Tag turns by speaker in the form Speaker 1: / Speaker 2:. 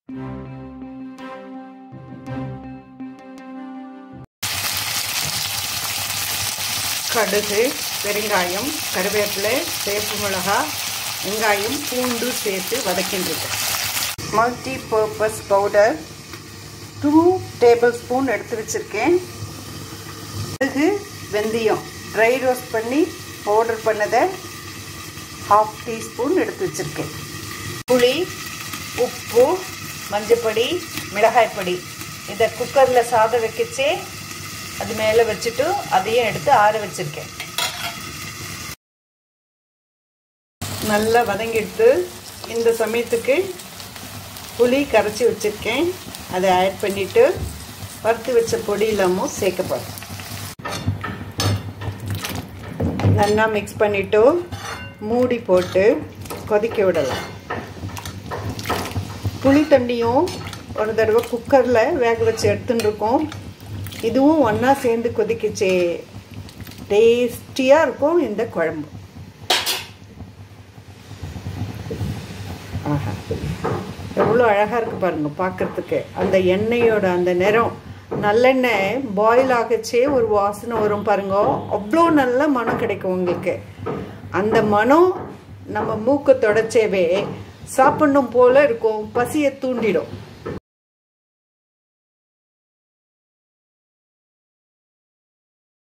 Speaker 1: கடுகு பெருங்காயம் கருவேப்பிலை சேப்பு மிளகா வெங்காயம் பூண்டு சேர்த்து வதக்கின்றது multipurpose powder two tablespoon எடுத்து வச்சுருக்கேன் கடுகு வெந்தயம் ட்ரை ரோஸ்ட் பண்ணி பவுடர் பண்ணதை ஹாஃப் டீஸ்பூன் எடுத்து வச்சுருக்கேன் புளி உப்பு மஞ்சப்பொடி மிளகாய்ப்பொடி இதை குக்கரில் சாதம் வைக்கச்சே அது மேலே வச்சுட்டு அதையும் எடுத்து ஆற வச்சுருக்கேன் நல்லா வதங்கிட்டு இந்த சமயத்துக்கு புளி கரைச்சி வச்சுருக்கேன் அதை ஆட் பண்ணிவிட்டு வறுத்து வச்ச பொடி இல்லாமல் சேர்க்க போகிறேன் நல்லா மிக்ஸ் பண்ணிவிட்டு மூடி போட்டு கொதிக்க விடலாம் புளி தண்ணியும் ஒரு தடவை குக்கரில் வேக வச்சு எடுத்துன்னு இருக்கோம் இதுவும் ஒன்றா சேர்ந்து கொதிக்கிச்சே டேஸ்டியாக இருக்கும் இந்த குழம்பு ஆஹா எவ்வளோ அழகாக இருக்குது பாருங்கள் பார்க்குறதுக்கு அந்த எண்ணெயோட அந்த நிறம் நல்லெண்ணெய் பாயில் ஆகச்சே ஒரு வாசனை வரும் பாருங்க அவ்வளோ நல்ல மனம் கிடைக்கும் உங்களுக்கு அந்த மனம் நம்ம மூக்கு தொடச்சேவே சாப்பிடணும் போல இருக்கும் பசியை தூண்டிடும்